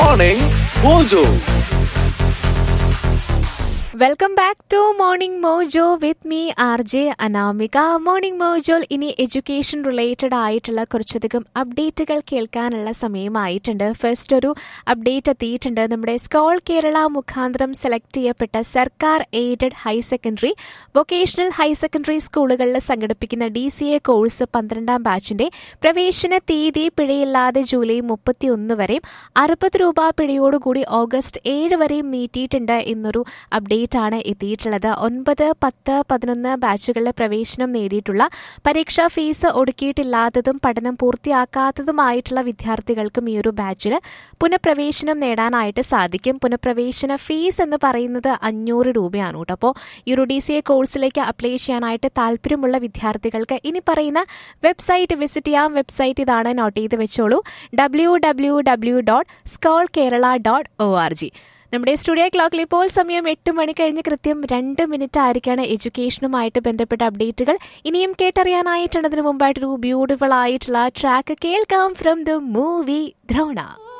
Morning Mojo. Welcome back to morning Mojo with me R J Anamika morning മോജോയിൽ ഇനി education related ആയിട്ടുള്ള കുറച്ചധികം അപ്ഡേറ്റുകൾ കേൾക്കാനുള്ള സമയമായിട്ടുണ്ട് ഫസ്റ്റ് ഒരു അപ്ഡേറ്റ് എത്തിയിട്ടുണ്ട് നമ്മുടെ സ്കോൾ കേരള മുഖാന്തരം സെലക്ട് ചെയ്യപ്പെട്ട സർക്കാർ aided higher secondary vocational higher secondary സ്കൂളുകളിൽ സംഘടിപ്പിക്കുന്ന ഡി സി എ കോഴ്സ് പന്ത്രണ്ടാം ബാച്ചിന്റെ പ്രവേശന തീയതി പിഴയില്ലാതെ ജൂലൈ മുപ്പത്തി ഒന്ന് വരെയും അറുപത് രൂപ പിഴയോടുകൂടി ഓഗസ്റ്റ് ഏഴ് വരെയും നീട്ടിയിട്ടുണ്ട് എന്നൊരു അപ്ഡേറ്റ് ആണ് എത്തിയിട്ടുള്ളത് ഒൻപത് പത്ത് പതിനൊന്ന് ബാച്ചുകളിലെ പ്രവേശനം നേടിയിട്ടുള്ള പരീക്ഷാ ഫീസ് ഒടുക്കിയിട്ടില്ലാത്തതും പഠനം പൂർത്തിയാക്കാത്തതുമായിട്ടുള്ള വിദ്യാർത്ഥികൾക്കും ഈ ഒരു ബാച്ചിൽ പുനഃപ്രവേശനം നേടാനായിട്ട് സാധിക്കും പുനഃപ്രവേശന ഫീസ് എന്ന് പറയുന്നത് അഞ്ഞൂറ് രൂപയാണ് കേട്ടോ അപ്പോൾ ഈ ഒരു ഡി സി എ കോഴ്സിലേക്ക് അപ്ലൈ ചെയ്യാനായിട്ട് താല്പര്യമുള്ള വിദ്യാർത്ഥികൾക്ക് ഇനി പറയുന്ന വെബ്സൈറ്റ് വിസിറ്റ് ചെയ്യാം വെബ്സൈറ്റ് ഇതാണ് നോട്ട് ചെയ്ത് വെച്ചോളൂ W W W dot Scole Kerala dot O R G നമ്മുടെ സ്റ്റുഡിയോ ക്ലോക്കിൽ ഇപ്പോൾ സമയം എട്ട് മണി കഴിഞ്ഞ് കൃത്യം രണ്ട് മിനിറ്റ് ആയിരിക്കാണ് എഡ്യൂക്കേഷനുമായിട്ട് ബന്ധപ്പെട്ട അപ്ഡേറ്റുകൾ ഇനിയും കേട്ടറിയാനായിട്ടുള്ളതിന് മുമ്പായിട്ടൊരു ബ്യൂട്ടിഫുൾ ആയിട്ടുള്ള ട്രാക്ക് കേൾക്കാം ഫ്രം ദ മൂവി ദ്രോണ